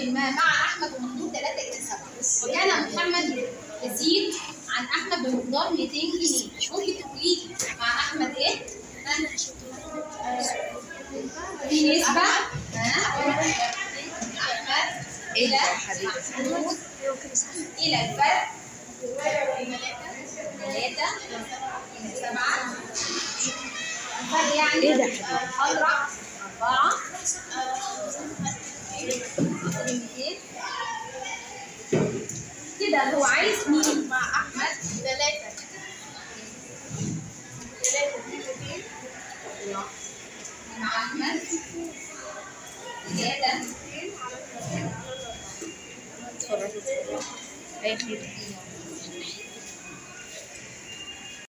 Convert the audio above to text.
ما مع احمد ومحمود 3 الى 7 وكان محمد يزيد عن احمد بمقدار 200 جنيه ممكن تقولي لي مع احمد ايه؟ في نسبة ها؟ احمد الى محمود الى الفرق ثلاثة إلى سبعة الفرق يعني إيه ده يا حبيبي؟ أضرع أربعة كده هو عايز مين مع أحمد ثلاثة مع أحمد ثلاثة اتفرجوا اتفرجوا اي خير